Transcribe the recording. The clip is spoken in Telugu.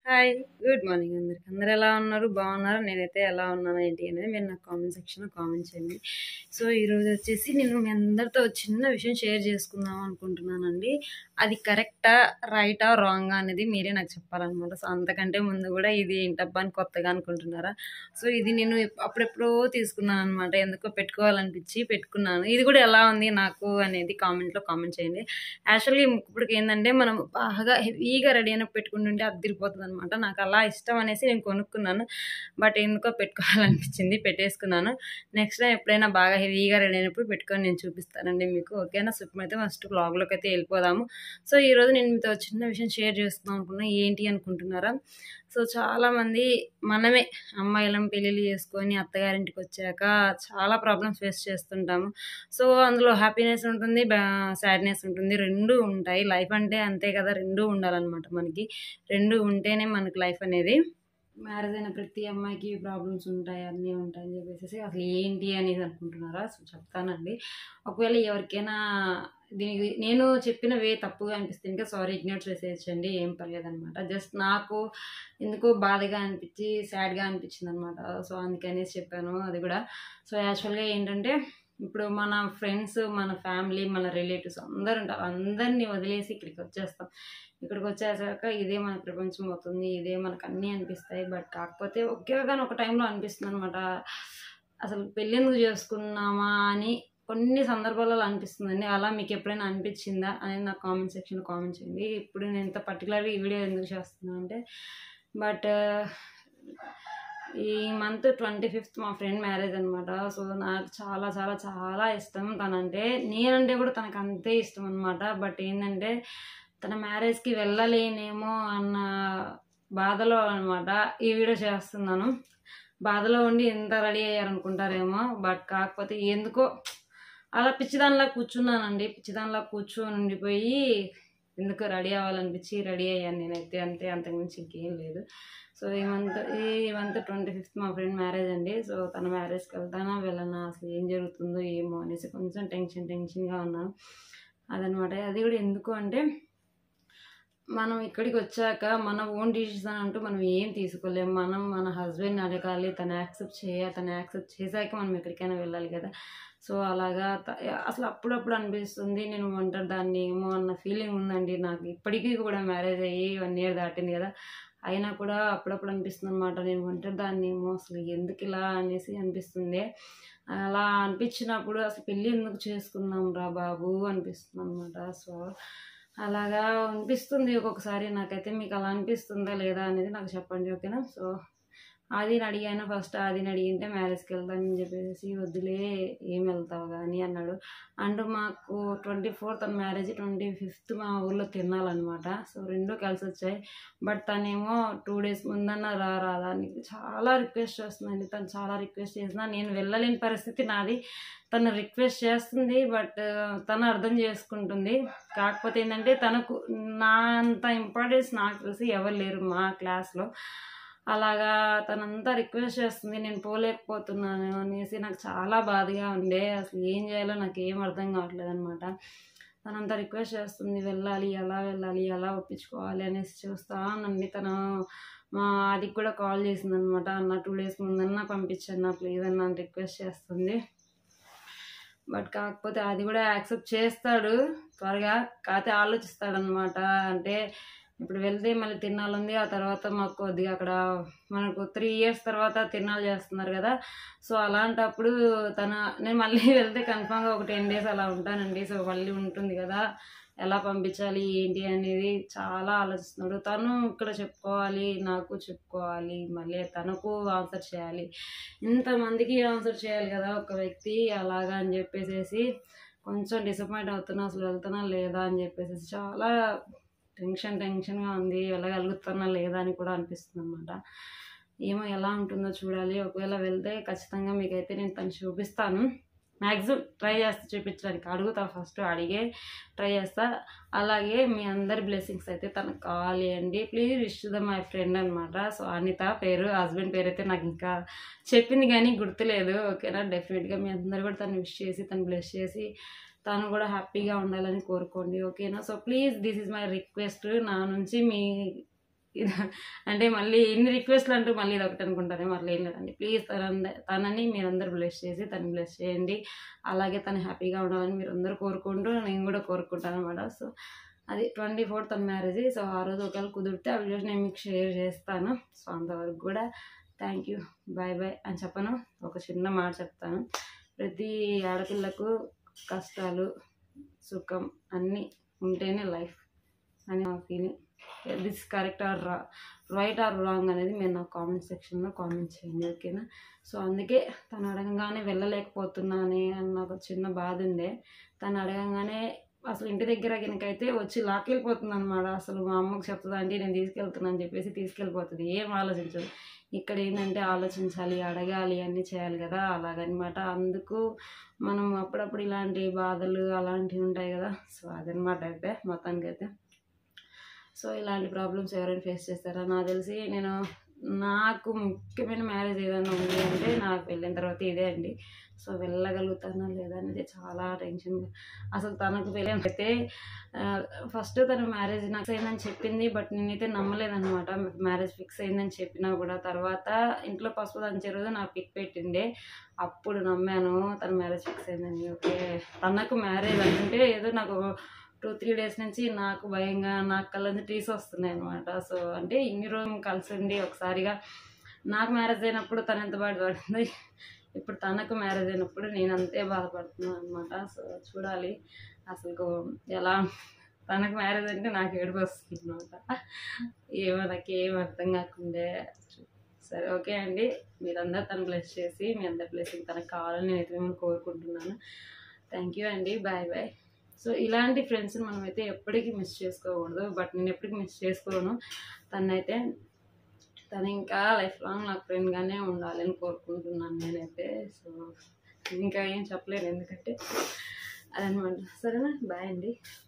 హాయ్ గుడ్ మార్నింగ్ అందరికి అందరు ఎలా ఉన్నారు బాగున్నారా నేనైతే ఎలా ఉన్నాను ఏంటి అనేది మీరు నాకు కామెంట్ సెక్షన్లో కామెంట్ చేయండి సో ఈరోజు వచ్చేసి నేను మీ అందరితో ఒక చిన్న విషయం షేర్ చేసుకుందాం అనుకుంటున్నానండి అది కరెక్టా రైటా రాంగా అనేది మీరే నాకు చెప్పాలన్నమాట సో అంతకంటే ముందు కూడా ఇది ఏంటబ్బా అని కొత్తగా అనుకుంటున్నారా సో ఇది నేను ఎప్- అప్పుడెప్పుడో తీసుకున్నాను అనమాట ఎందుకో పెట్టుకోవాలనిపించి పెట్టుకున్నాను ఇది కూడా ఎలా ఉంది నాకు అనేది కామెంట్లో కామెంట్ చేయండి యాక్చువల్గా ఇప్పటికి ఏంటంటే మనం బాగా హెవీగా రెడీ అయినప్పుడు పెట్టుకుంటుంటే అద్దరిపోతుంది అనమాట నాకు అలా ఇష్టం అనేసి నేను కొనుక్కున్నాను బట్ ఎందుకో పెట్టుకోవాలనిపించింది పెట్టేసుకున్నాను నెక్స్ట్ టైం ఎప్పుడైనా బాగా హెవీగా రెడీ అయినప్పుడు పెట్టుకొని నేను చూపిస్తానండి మీకు ఓకేనా సో ఇప్పుడైతే ఫస్ట్ బ్లాగ్లోకి అయితే వెళ్ళిపోదాము సో ఈరోజు నేను మీతో ఒక చిన్న విషయం షేర్ చేస్తున్నాను అనుకున్నా ఏంటి అనుకుంటున్నారా సో చాలామంది మనమే అమ్మాయిలం పెళ్ళిళ్ళు చేసుకొని అత్తగారింటికి వచ్చాక చాలా ప్రాబ్లమ్స్ ఫేస్ చేస్తుంటాము సో అందులో హ్యాపీనెస్ ఉంటుంది సాడ్నెస్ ఉంటుంది రెండు ఉంటాయి లైఫ్ అంటే అంతే కదా రెండు ఉండాలన్నమాట మనకి రెండు ఉంటేనే మనకి లైఫ్ అనేది మ్యారేజ్ అయిన ప్రతి అమ్మాయికి ప్రాబ్లమ్స్ ఉంటాయి అన్నీ ఉంటాయి అని చెప్పేసి అసలు ఏంటి అనేది అనుకుంటున్నారా సో చెప్తానండి ఒకవేళ ఎవరికైనా దీనికి నేను చెప్పిన వే తప్పుగా అనిపిస్తే ఇంకా సారీ ఇగ్నోర్ చేసేయచ్చండి ఏం పర్లేదనమాట జస్ట్ నాకు ఎందుకో బాధగా అనిపించి సాడ్గా అనిపించింది అనమాట సో అందుకనేసి చెప్పాను అది కూడా సో యాక్చువల్గా ఏంటంటే ఇప్పుడు మన ఫ్రెండ్స్ మన ఫ్యామిలీ మన రిలేటివ్స్ అందరు ఉంటారు అందరినీ వదిలేసి ఇక్కడికి వచ్చేస్తాం ఇక్కడికి వచ్చేసాక ఇదే మన ప్రపంచం అవుతుంది ఇదే మనకు అన్నీ అనిపిస్తాయి బట్ కాకపోతే ఒకే కానీ ఒక టైంలో అనిపిస్తుంది అనమాట అసలు పెళ్ళి ఎందుకు చేసుకున్నామా అని కొన్ని సందర్భాలలో అనిపిస్తుందండి అలా మీకు ఎప్పుడైనా అనిపించిందా అనేది నాకు కామెంట్ సెక్షన్లో కామెంట్ చేయండి ఇప్పుడు నేను ఇంత పర్టికులర్గా ఈ వీడియో ఎందుకు చేస్తున్నాను అంటే బట్ ఈ మంత్ ట్వంటీ ఫిఫ్త్ మా ఫ్రెండ్ మ్యారేజ్ అనమాట సో నాకు చాలా చాలా చాలా ఇష్టం తనంటే నేనంటే కూడా తనకు అంతే ఇష్టం అనమాట బట్ ఏంటంటే తన మ్యారేజ్కి వెళ్ళలేనేమో అన్న బాధలో అనమాట ఈ వీడియో చేస్తున్నాను బాధలో ఉండి ఎంత రెడీ అయ్యారనుకుంటారేమో బట్ కాకపోతే ఎందుకో అలా పిచ్చిదానిలా కూర్చున్నానండి పిచ్చిదానిలా కూర్చొని ఉండిపోయి ఎందుకు రెడీ అవ్వాలనిపించి రెడీ అయ్యాను నేనైతే అంతే అంతకుమించి ఇంకేం లేదు సో ఈ మంత్ ఈ మంత్ ట్వంటీ ఫిఫ్త్ మా ఫ్రెండ్ మ్యారేజ్ అండి సో తన మ్యారేజ్కి వెళ్తానా వెళ్ళనా అసలు ఏం జరుగుతుందో ఏమో అనేసి కొంచెం టెన్షన్ టెన్షన్గా ఉన్నాను అదనమాట అది కూడా ఎందుకు అంటే మనం ఇక్కడికి వచ్చాక మన ఓన్ డిసిషన్ అంటూ మనం ఏం తీసుకోలేము మనం మన హస్బెండ్ని అడగాలి తను యాక్సెప్ట్ చేయాలి తను యాక్సెప్ట్ చేశాక మనం ఎక్కడికైనా వెళ్ళాలి కదా సో అలాగా త- అసలు అప్పుడప్పుడు అనిపిస్తుంది నేను ఒంటరి దాన్ని ఏమో అన్న ఫీలింగ్ ఉందండి నాకు ఇప్పటికీ కూడా మ్యారేజ్ అయ్యి వన్ ఇయర్ దాటింది కదా అయినా కూడా అప్పుడప్పుడు అనిపిస్తుంది అనమాట నేను ఒంటరి దాన్ని ఏమో అసలు ఎందుకు ఇలా అనేసి అనిపిస్తుంది అలా అనిపించినప్పుడు అసలు పెళ్ళి ఎందుకు చేసుకున్నాం రా బాబు అనిపిస్తుంది అనమాట సో అలాగా అనిపిస్తుంది ఒక్కొక్కసారి నాకైతే మీకు అలా అనిపిస్తుందా లేదా అనేది నాకు చెప్పండి ఓకేనా సో ఆదిని అడిగాను ఫస్ట్ ఆదిని అడిగింటే మ్యారేజ్కి వెళ్తానని చెప్పేసి వద్దులే ఏం వెళ్తావు కానీ అన్నాడు అండ్ మాకు ట్వంటీ ఫోర్త్ అని మ్యారేజ్ ట్వంటీ ఫిఫ్త్ మా ఊర్లో తినాలన్నమాట సో రెండు కలిసి వచ్చాయి బట్ తనేమో టూ డేస్ ముందన్న రా రాదా అని చాలా రిక్వెస్ట్ చేస్తుందండి తను చాలా రిక్వెస్ట్ చేసినా నేను వెళ్ళలేని పరిస్థితి నాది తను రిక్వెస్ట్ చేస్తుంది బట్ తను అర్థం చేసుకుంటుంది కాకపోతే ఏంటంటే తనకు నా అంత ఇంపార్టెన్స్ నాకు తెలిసి ఎవరు లేరు మా క్లాస్లో అలాగా తనంతా రిక్వెస్ట్ చేస్తుంది నేను పోలేకపోతున్నాను అనేసి నాకు చాలా బాధగా ఉండే అసలు ఏం చేయాలో నాకు ఏం అర్థం కావట్లేదు అనమాట తనంతా రిక్వెస్ట్ చేస్తుంది వెళ్ళాలి ఎలా వెళ్ళాలి ఎలా ఒప్పించుకోవాలి అనేసి చూస్తానండి తను మా అది కూడా కాల్ చేసింది అనమాట అన్న టూ డేస్ ముందన్నా పంపించన్నా ప్లీజ్ అన్న అని రిక్వెస్ట్ చేస్తుంది బట్ కాకపోతే అది కూడా యాక్సెప్ట్ చేస్తాడు త్వరగా కాకపోతే ఆలోచిస్తాడనమాట అంటే ఇప్పుడు వెళ్తే మళ్ళీ తిరణాలు ఉంది ఆ తర్వాత మాకు కొద్దిగా అక్కడ మనకు త్రీ ఇయర్స్ తర్వాత తిరణాలు చేస్తున్నారు కదా సో అలాంటప్పుడు తన నేను మళ్ళీ వెళ్తే కన్ఫామ్గా ఒక టెన్ డేస్ అలా ఉంటానండి సో మళ్ళీ ఉంటుంది కదా ఎలా పంపించాలి ఏంటి అనేది చాలా ఆలోచిస్తున్నాడు తను ఇక్కడ చెప్పుకోవాలి నాకు చెప్పుకోవాలి మళ్ళీ తనకు ఆన్సర్ చేయాలి ఇంతమందికి ఆన్సర్ చేయాలి కదా ఒక వ్యక్తి అలాగా అని చెప్పేసేసి కొంచెం డిసప్పాయింట్ అవుతున్నా అసలు వెళ్తున్నా లేదా అని చెప్పేసి చాలా టెన్షన్ టెన్షన్గా ఉంది వెళ్ళగలుగుతున్నా లేదా అని కూడా అనిపిస్తుంది అనమాట ఏమో ఎలా ఉంటుందో చూడాలి ఒకవేళ వెళ్తే ఖచ్చితంగా మీకైతే నేను తను చూపిస్తాను మ్యాక్సిమం ట్రై చేస్తా చూపించడానికి అడుగుతా ఫస్ట్ అడిగే ట్రై చేస్తా అలాగే మీ అందరి బ్లెస్సింగ్స్ అయితే తనకు కావాలి అండి please wish the my friend అనమాట సో అనిత పేరు హస్బెండ్ పేరు అయితే నాకు ఇంకా చెప్పింది కానీ గుర్తులేదు ఓకేనా డెఫినెట్గా మీ అందరు కూడా తను విష్ చేసి తను బ్లెస్ చేసి తను కూడా హ్యాపీగా ఉండాలని కోరుకోండి ఓకేనా so please this is my request నా నుంచి మీ ఇది అంటే మళ్ళీ ఇన్ని రిక్వెస్ట్లు అంటూ మళ్ళీ ఇది ఒకటి అనుకుంటానే మళ్ళీ ఏం లేదండి ప్లీజ్ తన తనని మీరందరూ బ్లెస్ చేసి తను బ్లెస్ చేయండి అలాగే తను హ్యాపీగా ఉండాలని మీరు అందరూ కోరుకుంటూ నేను కూడా కోరుకుంటాను అనమాట సో అది ట్వంటీ ఫోర్త్ తన మ్యారేజ్ సో ఆ రోజు ఒకవేళ కుదిరితే ఆ వీడియోస్ నేను మీకు షేర్ చేస్తాను సో అంతవరకు కూడా థ్యాంక్ యూ బాయ్ బాయ్ అని చెప్పను ఒక చిన్న మాట చెప్తాను ప్రతి ఆడపిల్లకు కష్టాలు సుఖం అన్నీ ఉంటేనే లైఫ్ అని నా ఫీలింగ్ దిస్ కరెక్ట్ ఆర్ రా రైట్ ఆర్ రాంగ్ అనేది మీరు నా కామెంట్ సెక్షన్లో కామెంట్ చేయండి ఓకేనా సో అందుకే తను అడగంగానే వెళ్ళలేకపోతున్నానే అని నాకు ఒక చిన్న బాధ ఉండే తను అడగంగానే అసలు ఇంటి దగ్గర కనుకైతే వచ్చి లాక్కెళ్ళిపోతుంది అనమాట అసలు మా అమ్మకు చెప్తుందా అంటే నేను తీసుకెళ్తున్నాను అని చెప్పేసి తీసుకెళ్ళిపోతుంది ఏం ఆలోచించదు ఇక్కడ ఏంటంటే ఆలోచించాలి అడగాలి అన్నీ చేయాలి కదా అలాగనమాట అందుకు మనం అప్పుడప్పుడు ఇలాంటి బాధలు అలాంటివి ఉంటాయి కదా సో అదనమాట అయితే మొత్తానికైతే సో ఇలాంటి ప్రాబ్లమ్స్ ఎవరైనా ఫేస్ చేస్తారా నాకు తెలిసి నేను నాకు ముఖ్యమైన మ్యారేజ్ ఏదైనా ఉంది అంటే నాకు వెళ్ళిన తర్వాత ఇదే అండి సో వెళ్ళగలుగుతానా లేదా అనేది చాలా టెన్షన్ అసలు తనకు వెళ్ళిన అయితే ఫస్ట్ తన మ్యారేజ్ నాకు అయిందని చెప్పింది బట్ నేనైతే నమ్మలేదన్నమాట మ్యారేజ్ ఫిక్స్ అయిందని చెప్పినా కూడా తర్వాత ఇంట్లో పసుపు దంచే రోజు నా పిక్ పెట్టిండే అప్పుడు నమ్మాను తన మ్యారేజ్ ఫిక్స్ అయిందని ఓకే తనకు మ్యారేజ్ అంటే ఏదో నాకు టూ త్రీ డేస్ నుంచి నాకు భయంగా నాకు కళ్ళ నుంచి టీస్ వస్తున్నాయి అనమాట సో అంటే ఇన్ని రోజులు కలిసి ఉండి ఒకసారిగా నాకు మ్యారేజ్ అయినప్పుడు తను ఎంత బాధపడుతుంది ఇప్పుడు తనకు మ్యారేజ్ అయినప్పుడు నేను అంతే బాధపడుతున్నాను అనమాట సో చూడాలి అసలు ఎలా తనకు మ్యారేజ్ అంటే నాకు ఏడుపు వస్తుంది అనమాట ఏమో నాకు ఏం అర్థం కాకుండే సరే ఓకే అండి మీరందరూ తను బ్లెస్ చేసి మీ అందరి బ్లెస్సింగ్ తనకు కావాలని నేనైతే మిమ్మల్ని కోరుకుంటున్నాను థ్యాంక్ యూ అండి బాయ్ బాయ్ సో ఇలాంటి ఫ్రెండ్స్ని మనమైతే ఎప్పటికీ మిస్ చేసుకోకూడదు బట్ నేను ఎప్పటికీ మిస్ చేసుకోను తనైతే తను ఇంకా లైఫ్ లాంగ్ నాకు ఫ్రెండ్గానే ఉండాలని కోరుకుంటున్నాను నేనైతే సో ఇంకా ఏం చెప్పలేను ఎందుకంటే అదనమాట సరేనా బాయ్ అండి